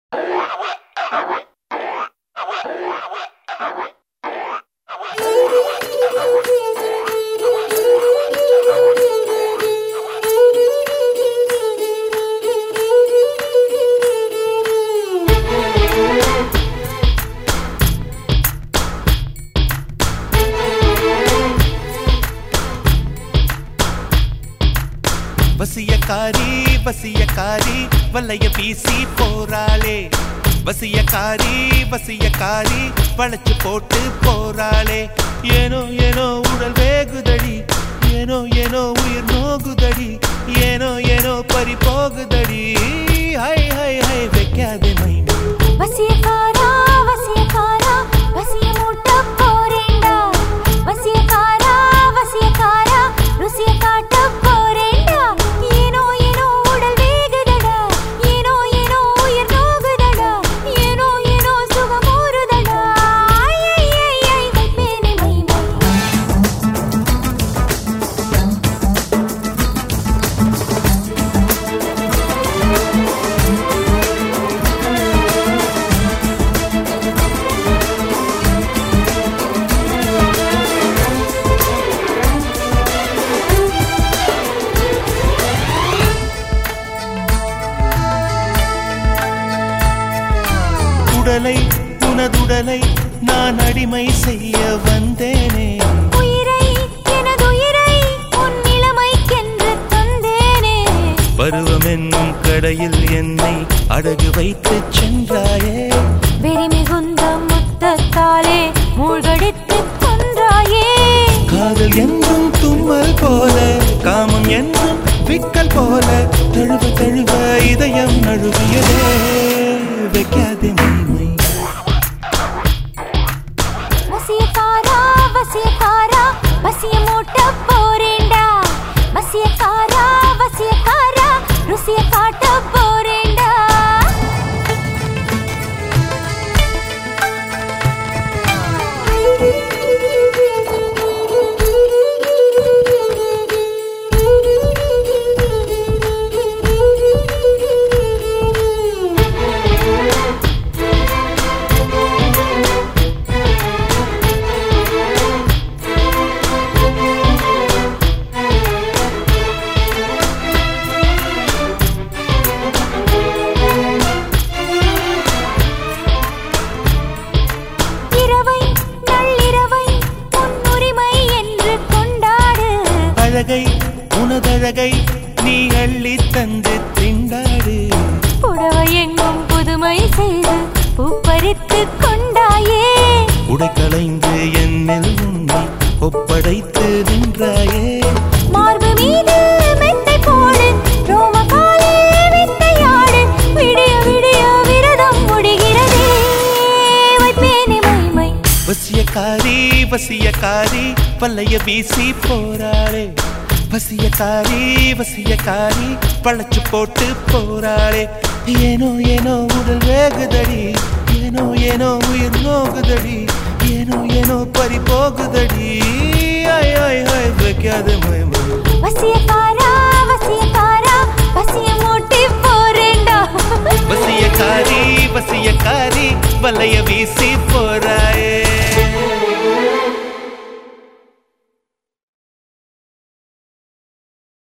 வசியக்காரி வசியக்காரி வலைய வீசி போறாளே வசியக்காரி வசியக்காரி வளைச்சு போட்டு போறாளே ஏனோ ஏனோ உடல் வேகுதடி ஏனோ ஏனோ உயிர் நோகுதடி ஏனோ ஏனோ பறி போகுதடி ஹை ஹை ஹை வைக்காதே மைனா வசியக்காரா வசியக்காரா வசிய மூட்ட போறேன்டா வசியக்காரா வசியக்காரா ருசிய காட்ட போறேன்டா ஏனோ ஏனோ உடல் வேகுதடா ஏனோ ஏனோ உயிர் நோகுதடா ஏனோ ஏனோ சுகம் ஊறுதடா ஐ ஐ ஐ ஐ வைப்பேனே மை மை உடலை உனதுடலை நான் அடிமை செய்ய வந்தேனே உயிரை எனதுயிரை உன் நிலைமைக்கென்று தந்தேனே பருவம் என்னும் கடையில் என்னை அடகு வைத்து சென்றாயே வெறி மிகுந்த முத்தத்தாலே மூழ்கடித்துக் கொன்றாயே காதல் என்றும் தும்மல் போல காமம் என்றும் விக்கல் போல தழுவ தழுவ இதயம் நழுவியதே வைக்காதே மைமை வசியக்காரா வசியக்காரா வசிய மூட்ட போறேன்டா வசியக்காரா வசியக்காரா ருசிய காட்ட போறேன்டா இரவை நள்ளிரவை உன் உரிமை என்று கொண்டாடு அழகை உனதழகை நீ அள்ளி தந்து திண்டாடு புடவை எங்கும் புதுமை செய்து பூப்பறித்து கொண்டாயே உடைக்களைந்து என்னில் உன்னை ஒப்படைத்து நின்றாயே மார்பு மீது மெத்தை போடு ரோமகாலே வித்தையாடு விடிய விடிய விரதம் முடிகிறதே வைப்பேனே மைமை வசியக்காரி வசியக்காரி பல்லைய வீசி போறாளே வசியக்காரி வசியக்காரி பழச்சு போட்டு போறாளே ஏனோ ஏனோ உடல் வேகுதடி ஏனோ ஏனோ உயிர் நோகுதடி ஏனோ ஏனோ பறி போகுதடி ஆய் ஆய் ஆய் வைக்காத மயமா வசியக்காரா